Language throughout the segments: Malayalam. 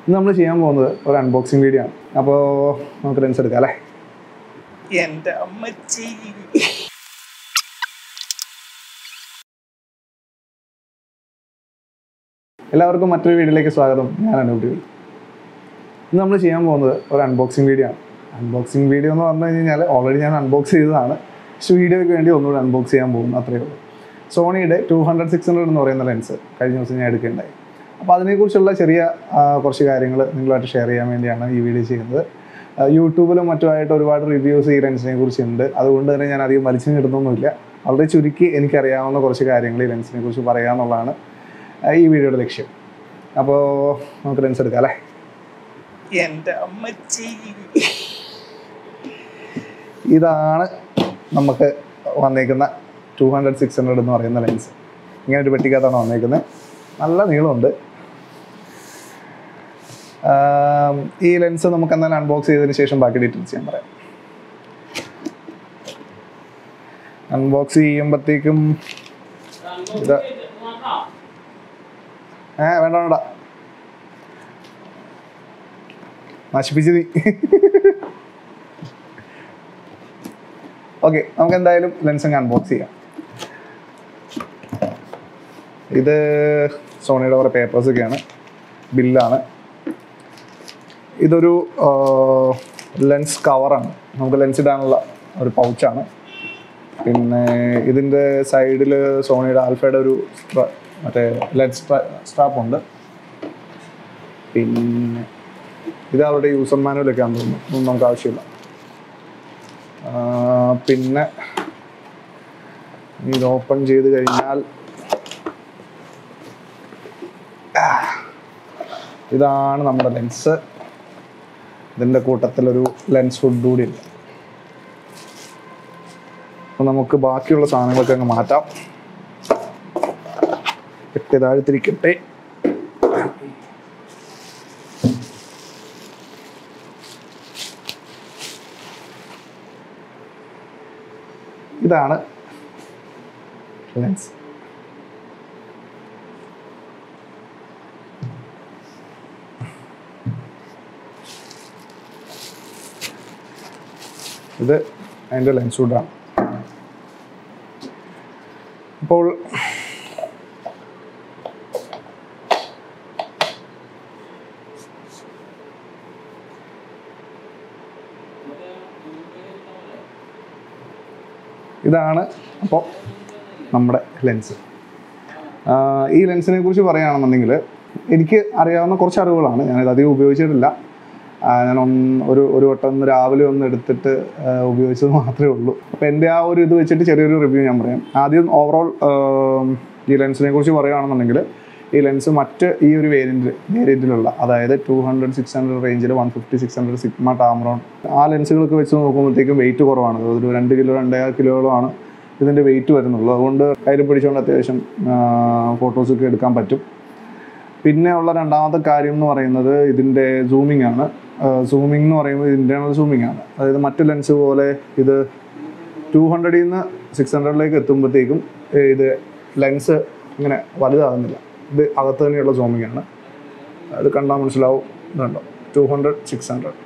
ഇന്ന് നമ്മൾ ചെയ്യാൻ പോകുന്നത് ഒരു അൺബോക്സിങ് വീഡിയോ ആണ് അപ്പോൾ നമുക്ക് ലെൻസ് എടുക്കാം അല്ലേ എന്റെ അമ്മച്ചി എല്ലാവർക്കും മറ്റൊരു വീഡിയോയിലേക്ക് സ്വാഗതം ഞാൻ അനൂപ് ഇന്ന് നമ്മൾ ചെയ്യാൻ പോകുന്നത് ഒരു അൺബോക്സിങ് വീഡിയോ ആണ് അൺബോക്സിങ് വീഡിയോ എന്ന് പറഞ്ഞു കഴിഞ്ഞാൽ ഓൾറെഡി ഞാൻ അൺബോക്സ് ചെയ്തതാണ് പക്ഷേ വീഡിയോയ്ക്ക് വേണ്ടി ഒന്നുകൂടി അൺബോക്സ് ചെയ്യാൻ പോകുന്നു അത്രയേ ഉള്ളൂ സോണിയുടെ ടു ഹൺഡ്രഡ് സിക്സ് ഹൺഡ്രഡ് എന്ന് പറയുന്ന ലെൻസ് കഴിഞ്ഞ ദിവസം ഞാൻ എടുക്കുകയുണ്ടായി അപ്പോൾ അതിനെക്കുറിച്ചുള്ള ചെറിയ ആ, കുറച്ച് കാര്യങ്ങൾ നിങ്ങളുമായിട്ട് ഷെയർ ചെയ്യാൻ വേണ്ടിയാണ് ഈ വീഡിയോ ചെയ്യുന്നത് ആ, യൂട്യൂബിലും മറ്റുമായിട്ട് ഒരുപാട് റിവ്യൂസ് ഈ ലെൻസിനെ കുറിച്ചുണ്ട് അതുകൊണ്ട് തന്നെ ഞാൻ അധികം വലിച്ചു കിട്ടുന്നൊന്നുമില്ല വളരെ ചുരുക്കി എനിക്കറിയാവുന്ന കുറച്ച് കാര്യങ്ങൾ ഈ ലെൻസിനെ കുറിച്ച് പറയാമെന്നുള്ളതാണ് ആ, ഈ വീഡിയോയുടെ ലക്ഷ്യം അപ്പോൾ നമുക്ക് ലെൻസ് എടുക്കാം അല്ലേ എന്റെ അമ്മച്ചി ഇതാണ് നമുക്ക് വന്നേക്കുന്ന ടു ഹൺഡ്രഡ് സിക്സ് ഹൺഡ്രഡ് എന്ന് പറയുന്ന ലെൻസ് ഇങ്ങനെ ഒരു പെട്ടിക്കകത്താണ് വന്നേക്കുന്നത് നല്ല നീളമുണ്ട് ആം, ഈ ലെൻസ് നമുക്ക് എന്തായാലും അൺബോക്സ് ചെയ്തതിന് ശേഷം ബാക്കി ഡീറ്റെയിൽസ് ഞാൻ പറയാം അൺബോക്സ് ചെയ്യുമ്പോഴത്തേക്കും ഇത് ഏ വേണ്ട വേണ്ട നശിപ്പിച്ച് നീ ഓക്കെ നമുക്ക് എന്തായാലും ലെൻസ് അങ്ങ് അൺബോക്സ് ചെയ്യാം ഇത് സോണിയുടെ കുറേ പേപ്പേഴ്സ് ഒക്കെയാണ് ബില്ലാണ് ഇതൊരു ലെൻസ് കവറാണ് നമുക്ക് ലെൻസ് ഇടാനുള്ള ഒരു പൗച്ചാണ് പിന്നെ ഇതിൻ്റെ സൈഡിൽ സോണിയുടെ ആൽഫയുടെ ഒരു സ്ട്ര- മറ്റേ ലെൻസ് സ്ട്രാപ്പ് ഉണ്ട് പിന്നെ ഇത് അവരുടെ യൂസർ മാനുവലൊക്കെ ആണെന്ന് തോന്നുന്നു ഒന്നും നമുക്ക് ആവശ്യമില്ല ആ, പിന്നെ ഇത് ഓപ്പൺ ചെയ്ത് കഴിഞ്ഞാൽ ആ, ഇതാണ് നമ്മുടെ ലെൻസ് ഇതിൻ്റെ കൂട്ടത്തിലൊരു ലെൻസ് ഹുഡ് കൂടി ഉണ്ട് അപ്പോൾ നമുക്ക് ബാക്കിയുള്ള സാധനങ്ങളൊക്കെ അങ്ങ് മാറ്റാം കെട്ടി താഴ്ത്തിരിക്കട്ടെ ഇതാണ് ലെൻസ് ഇത് അതിൻ്റെ ലെൻസ് ഹുഡാണ് അപ്പോൾ ഇതാണ് അപ്പോൾ നമ്മുടെ ലെൻസ് ഈ ലെൻസിനെ കുറിച്ച് പറയുകയാണെന്നുണ്ടെങ്കിൽ എനിക്ക് അറിയാവുന്ന കുറച്ച് അറിവുകളാണ് ഞാനിത് അധികം ഉപയോഗിച്ചിട്ടില്ല ആ, ഞാൻ ഒന്ന് ഒരു ഒരു വട്ടം ഒന്ന് രാവിലെ ഒന്ന് എടുത്തിട്ട് ആ, ഉപയോഗിച്ചത് മാത്രമേ ഉള്ളൂ അപ്പോൾ എൻ്റെ ആ ഒരു ഇത് വെച്ചിട്ട് ചെറിയൊരു റിവ്യൂ ഞാൻ പറയാം ആദ്യം ഓവറോൾ ഈ ലെൻസിനെ കുറിച്ച് പറയുകയാണെന്നുണ്ടെങ്കിൽ ഈ ലെൻസ് മറ്റ് ഈ ഒരു വേരിയൻറ്റിൽ വേരിയൻറ്റിലുള്ള അതായത് ടു ഹൺഡ്രഡ് സിക്സ് ഹൺഡ്രഡ് റേഞ്ചിൽ one fifty six hundred Sigma Tamron ആ ലെൻസുകളൊക്കെ വെച്ച് നോക്കുമ്പോഴത്തേക്കും വെയിറ്റ് കുറവാണ് ഒരു രണ്ട് കിലോ രണ്ടേകാൽ കിലോകളാണ് ഇതിൻ്റെ വെയിറ്റ് വരുന്നുള്ളൂ അതുകൊണ്ട് കയ്യിൽ പിടിച്ചുകൊണ്ട് അത്യാവശ്യം ഫോട്ടോസൊക്കെ എടുക്കാൻ പറ്റും പിന്നെ ഉള്ള രണ്ടാമത്തെ കാര്യം എന്ന് പറയുന്നത് ഇതിൻ്റെ സൂമിംഗ് ആണ് സൂമിംഗ് എന്ന് പറയുമ്പോൾ ഇൻറ്റേർണൽ സൂമിംഗ് ആണ് അതായത് മറ്റ് ലെൻസ് പോലെ ഇത് ടു ഹൺഡ്രഡിൽ നിന്ന് സിക്സ് ഹൺഡ്രഡിലേക്ക് എത്തുമ്പോഴത്തേക്കും ഏഹ് ഇത് ലെൻസ് ഇങ്ങനെ വലുതാകുന്നില്ല ഇത് അകത്ത് തന്നെയുള്ള സൂമിംഗ് ആണ് അത് കണ്ടാൽ മനസ്സിലാവും ഇതുണ്ടോ ടു ഹൺഡ്രഡ് സിക്സ് ഹൺഡ്രഡ്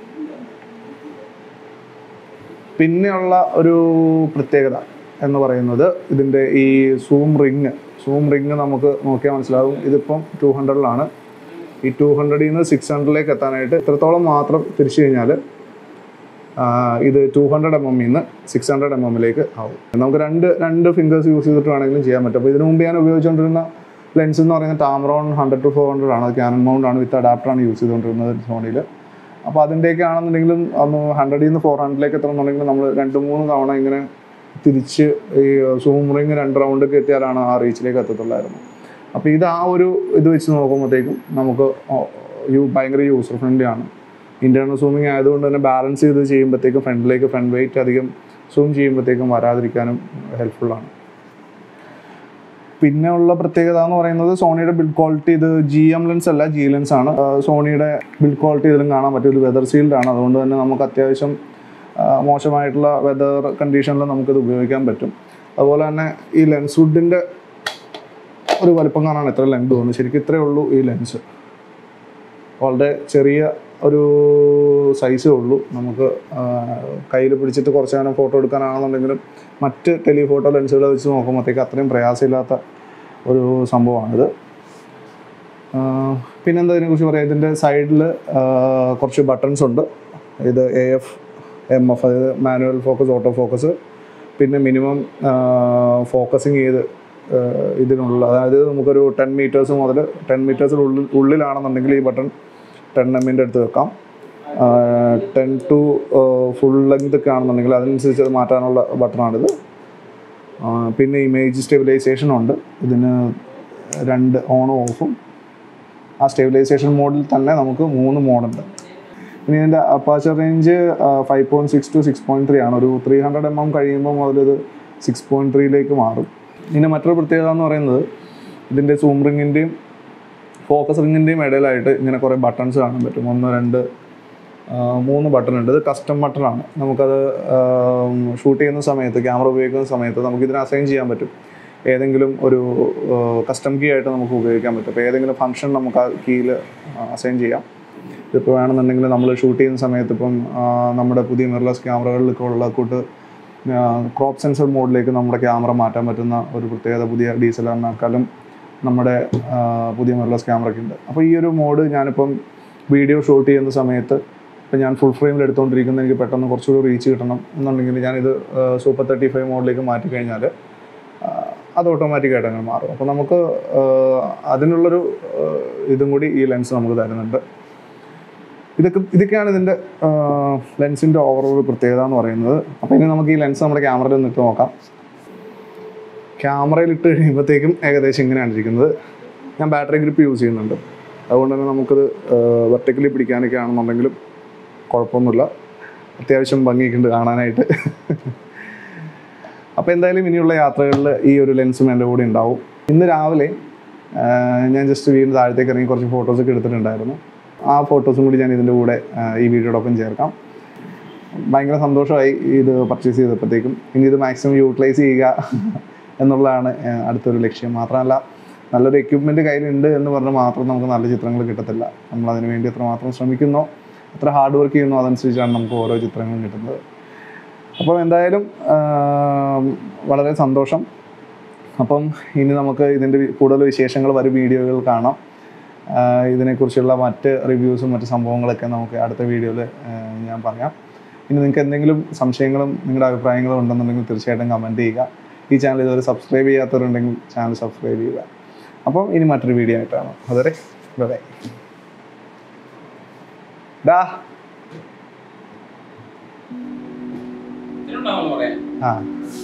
പിന്നെയുള്ള ഒരു പ്രത്യേകത എന്ന് പറയുന്നത് ഇതിൻ്റെ ഈ സൂം റിങ് സൂം റിങ് നമുക്ക് നോക്കിയാൽ മനസ്സിലാവും ഇതിപ്പം ടു ഹൺഡ്രഡിലാണ് ഈ ടു ഹൺഡ്രഡിൽ നിന്ന് സിക്സ് ഹൺഡ്രഡിലേക്ക് എത്താനായിട്ട് ഇത്രത്തോളം മാത്രം തിരിച്ചു കഴിഞ്ഞാൽ ഇത് ടു ഹൺഡ്രഡ് എം എമ്മിൽ നിന്ന് സിക്സ് ഹൺഡ്രഡ് എം എമ്മിലേക്ക് ആവും നമുക്ക് രണ്ട് രണ്ട് ഫിംഗേഴ്സ് യൂസ് ചെയ്തിട്ട് വേണമെങ്കിലും ചെയ്യാൻ പറ്റും അപ്പോൾ ഇതിനു മുമ്പ് ഞാൻ ഉപയോഗിച്ചുകൊണ്ടിരുന്ന ലെൻസ് എന്ന് പറയുന്നത് Tamron hundred to four hundred ആണ് അത് ക്യാനൺ മൗണ്ട് ആണ് വിത്ത് അഡാപ്റ്ററാണ് യൂസ് ചെയ്തുകൊണ്ടിരുന്നത് സോണിയിൽ അപ്പോൾ അതിൻ്റെയൊക്കെ ആണെന്നുണ്ടെങ്കിലും ഒന്ന് ഹൺഡ്രഡിൽ നിന്ന് ഫോർ ഹൺഡ്രഡിലേക്ക് എത്തണമെന്നുണ്ടെങ്കിൽ നമ്മൾ രണ്ട് മൂന്ന് തവണ ഇങ്ങനെ തിരിച്ച് ഈ സൂം റിങ് രണ്ട് റൗണ്ടൊക്കെ എത്തിയാലാണ് ആ റീച്ചിലേക്ക് എത്തത്തുള്ളായിരുന്നു അപ്പോൾ ഇത് ആ ഒരു ഇത് വെച്ച് നോക്കുമ്പോഴത്തേക്കും നമുക്ക് ഓ- യു- ഭയങ്കര യൂസർ ഫ്രണ്ട്ലി ആണ് ഇൻറ്റേർണൽ സൂമിങ് ആയതുകൊണ്ട് തന്നെ ബാലൻസ് ചെയ്ത് ചെയ്യുമ്പോഴത്തേക്കും ഫ്രണ്ടിലേക്ക് ഫ്രണ്ട് വെയിറ്റ് അധികം സൂം ചെയ്യുമ്പോഴത്തേക്കും വരാതിരിക്കാനും ഹെൽപ്ഫുള്ളാണ് പിന്നെ ഉള്ള പ്രത്യേകത എന്ന് പറയുന്നത് സോണിയുടെ ബിൽഡ് ക്വാളിറ്റി ഇത് ജി എം ലെൻസ് അല്ല ജി ലെൻസ് ആണ് ആ, സോണിയുടെ ബിൽഡ് ക്വാളിറ്റി ഇതിലും കാണാൻ പറ്റും ഇത് വെതർ സീൽഡ് ആണ് അതുകൊണ്ട് തന്നെ നമുക്ക് അത്യാവശ്യം ആ, മോശമായിട്ടുള്ള വെതർ കണ്ടീഷനിൽ നമുക്കിത് ഉപയോഗിക്കാൻ പറ്റും അതുപോലെ തന്നെ ഈ ലെൻസ് വുഡിൻ്റെ ഒരു വലിപ്പം കാണാൻ എത്ര ലെങ്ത് തോന്നുന്നു ശരിക്കും ഇത്രയേ ഉള്ളൂ ഈ ലെൻസ് വളരെ ചെറിയ ഒരു സൈസേ ഉള്ളൂ നമുക്ക് കയ്യിൽ പിടിച്ചിട്ട് കുറച്ച് നേരം ഫോട്ടോ എടുക്കാനാണെന്നുണ്ടെങ്കിലും മറ്റ് ടെലിഫോട്ടോ ലെൻസുകളെ വെച്ച് നോക്കുമ്പോഴത്തേക്ക് അത്രയും പ്രയാസമില്ലാത്ത ഒരു സംഭവമാണിത് ആഹ് പിന്നെന്താ ഇതിനെക്കുറിച്ച് പറയാം ഇതിൻ്റെ സൈഡിൽ കുറച്ച് ബട്ടൺസ് ഉണ്ട് ഇത് എ എഫ് എം എഫ് അതായത് മാനുവൽ ഫോക്കസ് ഓട്ടോ ഫോക്കസ് പിന്നെ മിനിമം ഫോക്കസിങ് ചെയ്ത് ആഹ് ഇതിനുള്ള അതായത് നമുക്കൊരു ടെൻ മീറ്റേഴ്സ് മുതൽ ടെൻ മീറ്റേഴ്സിനുള്ളിൽ ഉള്ളിലാണെന്നുണ്ടെങ്കിൽ ഈ ബട്ടൺ ടെൻ എമ്മിൻ്റെ അടുത്ത് വെക്കാം ടെൻ ടു ഫുൾ ലെങ്ത് ഒക്കെ ആണെന്നുണ്ടെങ്കിൽ അതിനനുസരിച്ച് അത് മാറ്റാനുള്ള ബട്ടണാണിത് ആഹ് പിന്നെ ഇമേജ് സ്റ്റെബിലൈസേഷൻ ഉണ്ട് ഇതിന് രണ്ട് ഓണും ഓഫും ആ സ്റ്റെബിലൈസേഷൻ മോഡിൽ തന്നെ നമുക്ക് മൂന്ന് മോഡുണ്ട് ഇനി ഇതിൻ്റെ aperture range five point six to six point three ആണ് ഒരു ത്രീ ഹൺഡ്രഡ് എം എം കഴിയുമ്പോൾ മുതൽ ഇത് സിക്സ് പോയിൻറ്റ് ത്രീയിലേക്ക് മാറും ഇതിൻ്റെ മറ്റൊരു പ്രത്യേകത എന്ന് പറയുന്നത് ഇതിൻ്റെ സൂം റിങ്ങിൻ്റെയും ഫോക്കസ് റിങ്ങിൻ്റെയും ഇടയിലായിട്ട് ഇങ്ങനെ കുറേ ബട്ടൺസ് കാണാൻ പറ്റും ഒന്ന് രണ്ട് ആ, മൂന്ന് ബട്ടൺ ഉണ്ട് ഇത് കസ്റ്റം ബട്ടണാണ് നമുക്കത് ഷൂട്ട് ചെയ്യുന്ന സമയത്ത് ക്യാമറ ഉപയോഗിക്കുന്ന സമയത്ത് നമുക്ക് ഇതിനെ അസൈൻ ചെയ്യാൻ പറ്റും ഏതെങ്കിലും ഒരു കസ്റ്റം കീ ആയിട്ട് നമുക്ക് ഉപയോഗിക്കാൻ പറ്റും അപ്പോൾ ഏതെങ്കിലും ഫംഗ്ഷൻ നമുക്ക് ആ കീയിൽ അസൈൻ ചെയ്യാം ഇതിപ്പോൾ വേണമെന്നുണ്ടെങ്കിൽ നമ്മൾ ഷൂട്ട് ചെയ്യുന്ന സമയത്ത് ഇപ്പം ആ, നമ്മുടെ പുതിയ മിറർലെസ് ക്യാമറകളിലൊക്കെ ഉള്ള കൂട്ട് ക്രോപ്പ് സെൻസർ മോഡിലേക്ക് നമ്മുടെ ക്യാമറ മാറ്റാൻ പറ്റുന്ന ഒരു പ്രത്യേകത പുതിയ ഡി എസ് എൽ ആറിനേക്കാളും നമ്മുടെ ആ, പുതിയ മിറർലെസ് ക്യാമറയ്ക്ക് ഉണ്ട് അപ്പോൾ ഈ ഒരു മോഡ് ഞാനിപ്പം വീഡിയോ ഷൂട്ട് ചെയ്യുന്ന സമയത്ത് ഇപ്പം ഞാൻ ഫുൾ ഫ്രെയിമിൽ എടുത്തുകൊണ്ടിരിക്കുന്ന എനിക്ക് പെട്ടെന്ന് കുറച്ചുകൂടി റീച്ച് കിട്ടണം എന്നുണ്ടെങ്കിൽ ഞാനിത് സൂപ്പർ തേർട്ടി ഫൈവ് മോഡിലേക്ക് മാറ്റി കഴിഞ്ഞാൽ അത് ഓട്ടോമാറ്റിക്കായിട്ട് അങ്ങനെ മാറും അപ്പോൾ നമുക്ക് ആ, അതിനുള്ളൊരു ആ, ഇതും കൂടി ഈ ലെൻസ് നമുക്ക് തരുന്നുണ്ട് ഇതൊക്കെ ഇതൊക്കെയാണ് ഇതിൻ്റെ ലെൻസിൻ്റെ ഓവറോൾ പ്രത്യേകത എന്ന് പറയുന്നത് അപ്പോൾ ഇനി നമുക്ക് ഈ ലെൻസ് നമ്മുടെ ക്യാമറയിൽ നിന്ന് ഇട്ട് നോക്കാം ക്യാമറയിൽ ഇട്ട് കഴിയുമ്പോഴത്തേക്കും ഏകദേശം ഇങ്ങനെയാണ് ഇരിക്കുന്നത് ഞാൻ ബാറ്ററി ഗ്രിപ്പ് യൂസ് ചെയ്യുന്നുണ്ട് അതുകൊണ്ട് തന്നെ നമുക്കത് വെർട്ടിക്കലി പിടിക്കാനൊക്കെ ആണെന്നുണ്ടെങ്കിലും കുഴപ്പമൊന്നുമില്ല അത്യാവശ്യം ഭംഗിയൊക്കെ ഉണ്ട് കാണാനായിട്ട് അപ്പോൾ എന്തായാലും ഇനിയുള്ള യാത്രകളിൽ ഈ ഒരു ലെൻസും എൻ്റെ കൂടെ ഉണ്ടാവും ഇന്ന് രാവിലെ ആ, ഞാൻ ജസ്റ്റ് വീടിന് താഴത്തേക്ക് ഇറങ്ങി കുറച്ച് ഫോട്ടോസൊക്കെ എടുത്തിട്ടുണ്ടായിരുന്നു ആ ഫോട്ടോസും കൂടി ഞാൻ ഇതിൻ്റെ കൂടെ ആ, ഈ വീഡിയോടൊപ്പം ചേർക്കാം ഭയങ്കര സന്തോഷമായി ഇത് പർച്ചേസ് ചെയ്തപ്പോഴത്തേക്കും ഇനി ഇത് മാക്സിമം യൂട്ടിലൈസ് ചെയ്യുക എന്നുള്ളതാണ് ആ, അടുത്തൊരു ലക്ഷ്യം മാത്രമല്ല നല്ലൊരു എക്യുപ്മെൻറ്റ് കയ്യിലുണ്ട് എന്ന് പറഞ്ഞാൽ മാത്രം നമുക്ക് നല്ല ചിത്രങ്ങൾ കിട്ടത്തില്ല നമ്മൾ അതിന് വേണ്ടി എത്രമാത്രം ശ്രമിക്കുന്നോ എത്ര ഹാർഡ് വർക്ക് ചെയ്യുന്നോ അതനുസരിച്ചാണ് നമുക്ക് ഓരോ ചിത്രങ്ങളും കിട്ടുന്നത് അപ്പോൾ എന്തായാലും ആ, വളരെ സന്തോഷം അപ്പം ഇനി നമുക്ക് ഇതിൻ്റെ വി- കൂടുതൽ വിശേഷങ്ങൾ വരും വീഡിയോകൾ കാണാം ആ, ഇതിനെക്കുറിച്ചുള്ള മറ്റ് റിവ്യൂസും മറ്റ് സംഭവങ്ങളൊക്കെ നമുക്ക് അടുത്ത വീഡിയോയിൽ ഞാൻ പറയാം ഇനി നിങ്ങൾക്ക് എന്തെങ്കിലും സംശയങ്ങളും നിങ്ങളുടെ അഭിപ്രായങ്ങളും ഉണ്ടെന്നുണ്ടെങ്കിൽ തീർച്ചയായിട്ടും കമൻറ്റ് ചെയ്യുക ഈ ചാനൽ ഇതുവരെ സബ്സ്ക്രൈബ് ചെയ്യാത്തവരുണ്ടെങ്കിൽ ചാനൽ സബ്സ്ക്രൈബ് ചെയ്യുക അപ്പം ഇനി മറ്റൊരു വീഡിയോ ആയിട്ടാണ് അതുവരെ ബൈ ഡാ ഇതിലുണ്ടാവുമല്ലോ പറയാൻ ആ